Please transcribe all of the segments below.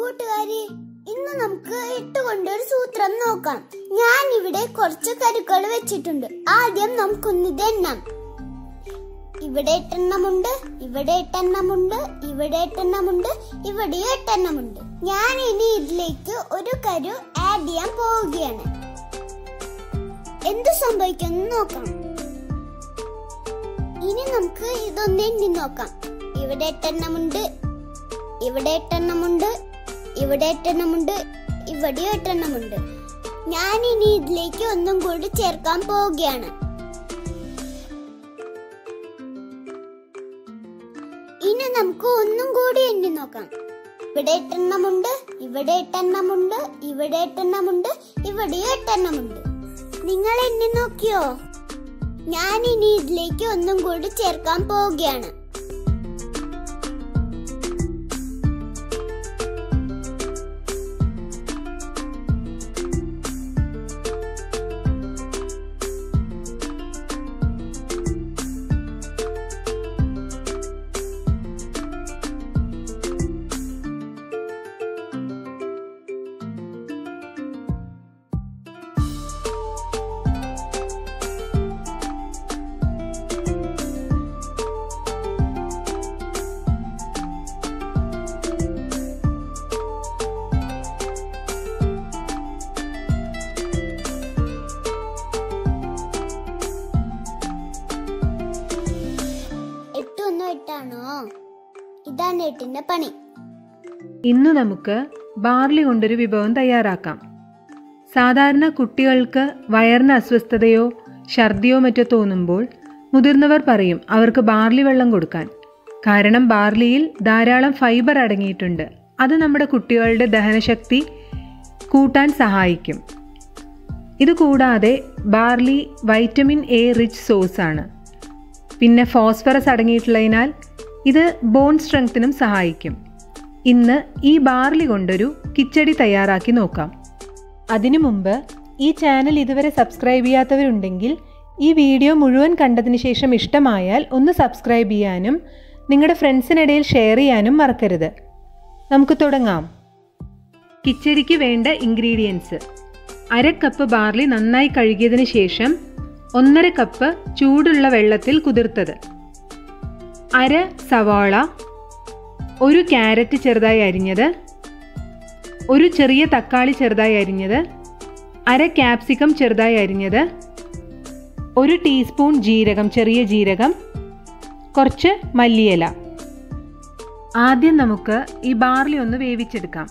കൂട്ടുകാരി ഇന്ന് നമുക്ക് ഇട്ടുകൊണ്ട് ഒരു സൂത്രം നോക്കാം ഞാൻ ഇവിടെ കുറച്ച് കരുക്കൾ വെച്ചിട്ടുണ്ട് ആദ്യം നമുക്കൊന്ന് ഇതെണ്ണാം ഇവിടെ എട്ടെണ്ണമുണ്ട് ഇവിടെ എട്ടെണ്ണമുണ്ട് ഇവിടെ എട്ടെണ്ണമുണ്ട് ഇവിടെ എട്ടെണ്ണമുണ്ട് ഞാൻ ഇനി ഇതിലേക്ക് ഒരു കരു ആഡ് ചെയ്യാൻ പോവുകയാണ് എന്ത് സംഭവിക്കുമെന്ന് നോക്കാം ഇനി നമുക്ക് ഇതൊന്ന് എണ്ണി നോക്കാം ഇവിടെ എട്ടെണ്ണമുണ്ട് ഇവിടെ എട്ടെണ്ണമുണ്ട് ഇവിടെ എട്ടെണ്ണമുണ്ട് ഇവിടെ എട്ടെണ്ണമുണ്ട് ഞാൻ ഇനി ഇതിലേക്ക് ഒന്നും കൂടി ചേർക്കാൻ പോവുകയാണ് ഇനി നമുക്ക് ഒന്നും കൂടി എണ്ണി നോക്കാം ഇവിടെ എട്ടെണ്ണമുണ്ട് ഇവിടെ എട്ടെണ്ണമുണ്ട് ഇവിടെ എട്ടെണ്ണമുണ്ട് ഇവിടെ എട്ടെണ്ണമുണ്ട് നിങ്ങൾ എണ്ണി നോക്കിയോ ഞാൻ ഇനി ഇതിലേക്ക് ഒന്നും കൂടി ചേർക്കാൻ പോവുകയാണ് എട്ടൊന്നും എട്ടാണോ ഇതാണ് എട്ടിന്റെ പണി ഇന്ന് നമുക്ക് ബാർലി കൊണ്ടൊരു വിഭവം തയ്യാറാക്കാം സാധാരണ കുട്ടികൾക്ക് വയറിന് അസ്വസ്ഥതയോ ഛർദിയോ മറ്റോ തോന്നുമ്പോൾ മുതിർന്നവർ പറയും അവർക്ക് ബാർലി വെള്ളം കൊടുക്കാൻ കാരണം ബാർലിയിൽ ധാരാളം ഫൈബർ അടങ്ങിയിട്ടുണ്ട് അത് നമ്മുടെ കുട്ടികളുടെ ദഹനശക്തി കൂട്ടാൻ സഹായിക്കും ഇത് കൂടാതെ barley vitamin A rich source ആണ് പിന്നെ ഫോസ്ഫറസ് അടങ്ങിയിട്ടുള്ളതിനാൽ ഇത് ബോൺ സ്ട്രെങ്ത്തിനും സഹായിക്കും ഇന്ന് ഈ ബാർലി കൊണ്ടൊരു കിച്ചടി തയ്യാറാക്കി നോക്കാം അതിനു മുമ്പ് ഈ ചാനൽ ഇതുവരെ സബ്സ്ക്രൈബ് ചെയ്യാത്തവരുണ്ടെങ്കിൽ ഈ വീഡിയോ മുഴുവൻ കണ്ടതിന് ശേഷം ഇഷ്ടമായാൽ ഒന്ന് സബ്സ്ക്രൈബ് ചെയ്യാനും നിങ്ങളുടെ ഫ്രണ്ട്സിനിടയിൽ ഷെയർ ചെയ്യാനും മറക്കരുത് നമുക്ക് തുടങ്ങാം കിച്ചടിക്ക് വേണ്ട ഇൻഗ്രീഡിയൻസ് അര കപ്പ് ബാർലി നന്നായി കഴുകിയതിന് ശേഷം ഒന്നര കപ്പ് ചൂടുള്ള വെള്ളത്തിൽ കുതിർത്തത് അര സവാള ഒരു ക്യാരറ്റ് ചെറുതായി അരിഞ്ഞത് ഒരു ചെറിയ തക്കാളി ചെറുതായി അരിഞ്ഞത് അര ക്യാപ്സിക്കം ചെറുതായി അരിഞ്ഞത് ഒരു ടീസ്പൂൺ ജീരകം ചെറിയ ജീരകം കുറച്ച് മല്ലിയില ആദ്യം നമുക്ക് ഈ ബാർലി ഒന്ന് വേവിച്ചെടുക്കാം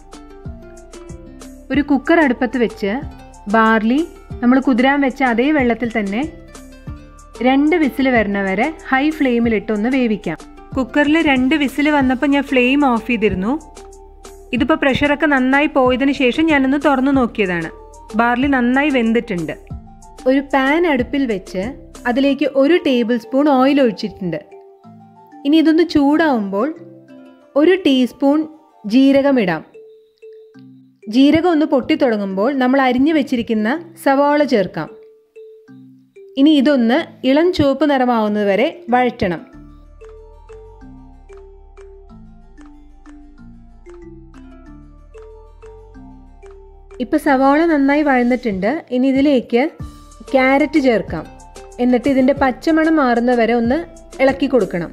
ഒരു കുക്കർ അടുപ്പത്ത് വെച്ച് ബാർലി നമ്മൾ കുതിരാൻ വെച്ച അതേ വെള്ളത്തിൽ തന്നെ രണ്ട് വിസിൽ വരണ വരെ ഹൈ ഫ്ലെയിമിലിട്ട് ഒന്ന് വേവിക്കാം കുക്കറിൽ രണ്ട് വിസിൽ വന്നപ്പോൾ ഞാൻ ഫ്ലെയിം ഓഫ് ചെയ്തിരുന്നു ഇതിപ്പോൾ പ്രഷറൊക്കെ നന്നായി പോയതിന് ശേഷം ഞാനൊന്ന് തുറന്നു നോക്കിയതാണ് ബാർലി നന്നായി വെന്തിട്ടുണ്ട് ഒരു പാൻ അടുപ്പിൽ വെച്ച് അതിലേക്ക് ഒരു ടേബിൾ സ്പൂൺ ഓയിൽ ഒഴിച്ചിട്ടുണ്ട് ഇനി ഇതൊന്ന് ചൂടാവുമ്പോൾ ഒരു ടീസ്പൂൺ ജീരകം ഇടാം ജീരകം ഒന്ന് പൊട്ടിത്തുടങ്ങുമ്പോൾ നമ്മൾ അരിഞ്ഞു വെച്ചിരിക്കുന്ന സവാള ചേർക്കാം ഇനി ഇതൊന്ന് ഇളം ചുവപ്പ് നിറമാവുന്നത് വരെ വഴറ്റണം ഇപ്പം സവാള നന്നായി വഴന്നിട്ടുണ്ട് ഇനി ഇതിലേക്ക് ക്യാരറ്റ് ചേർക്കാം എന്നിട്ട് ഇതിൻ്റെ പച്ചമണം മാറുന്ന വരെ ഒന്ന് ഇളക്കി കൊടുക്കണം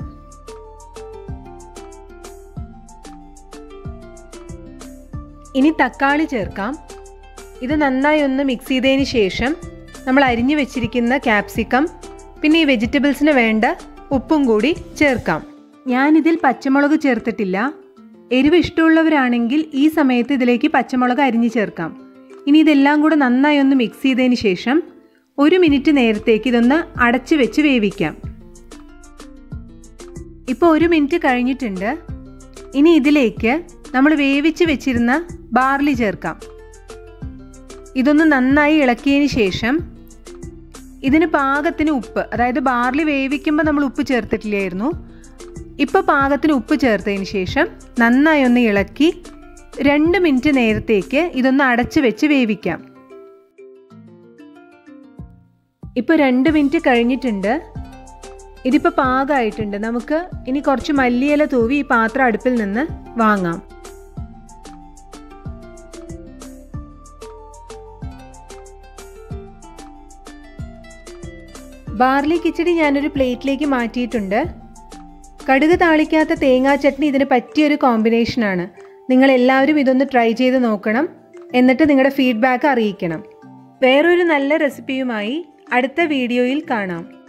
ഇനി തക്കാളി ചേർക്കാം ഇത് നന്നായി ഒന്ന് മിക്സ് ചെയ്തതിന് ശേഷം നമ്മൾ അരിഞ്ഞു വെച്ചിരിക്കുന്ന ക്യാപ്സിക്കം പിന്നെ ഈ വെജിറ്റബിൾസിന് വേണ്ട ഉപ്പും കൂടി ചേർക്കാം ഞാനിതിൽ പച്ചമുളക് ചേർത്തിട്ടില്ല എരിവ് ഇഷ്ടമുള്ളവരാണെങ്കിൽ ഈ സമയത്ത് ഇതിലേക്ക് പച്ചമുളക് അരിഞ്ഞു ചേർക്കാം ഇനി ഇതെല്ലാം കൂടെ നന്നായി ഒന്ന് മിക്സ് ചെയ്തതിന് ശേഷം ഒരു മിനിറ്റ് നേരത്തേക്ക് ഇതൊന്ന് അടച്ചു വെച്ച് വേവിക്കാം ഇപ്പോൾ ഒരു മിനിറ്റ് കഴിഞ്ഞിട്ടുണ്ട് ഇനി ഇതിലേക്ക് നമ്മൾ വേവിച്ച് വെച്ചിരുന്ന ബാർലി ചേർക്കാം ഇതൊന്ന് നന്നായി ഇളക്കിയതിന് ശേഷം ഇതിന് പാകത്തിന് ഉപ്പ് അതായത് ബാർലി വേവിക്കുമ്പോൾ നമ്മൾ ഉപ്പ് ചേർത്തിട്ടില്ലായിരുന്നു ഇപ്പോൾ പാകത്തിന് ഉപ്പ് ചേർത്തതിന് ശേഷം നന്നായി ഒന്ന് ഇളക്കി രണ്ട് മിനിറ്റ് നേരത്തേക്ക് ഇതൊന്ന് അടച്ചു വെച്ച് വേവിക്കാം ഇപ്പോൾ രണ്ട് മിനിറ്റ് കഴിഞ്ഞിട്ടുണ്ട് ഇതിപ്പോൾ പാകമായിട്ടുണ്ട് നമുക്ക് ഇനി കുറച്ച് മല്ലിയില തൂവി ഈ പാത്രം അടുപ്പിൽ നിന്ന് വാങ്ങാം ബാർലി കിച്ചടി ഞാനൊരു പ്ലേറ്റിലേക്ക് മാറ്റിയിട്ടുണ്ട് കടുക് താളിക്കാത്ത തേങ്ങാ ചട്നി ഇതിന് പറ്റിയൊരു കോമ്പിനേഷനാണ് നിങ്ങൾ എല്ലാവരും ഇതൊന്ന് ട്രൈ ചെയ്ത് നോക്കണം എന്നിട്ട് നിങ്ങളുടെ ഫീഡ്ബാക്ക് അറിയിക്കണം വേറൊരു നല്ല റെസിപ്പിയുമായി അടുത്ത വീഡിയോയിൽ കാണാം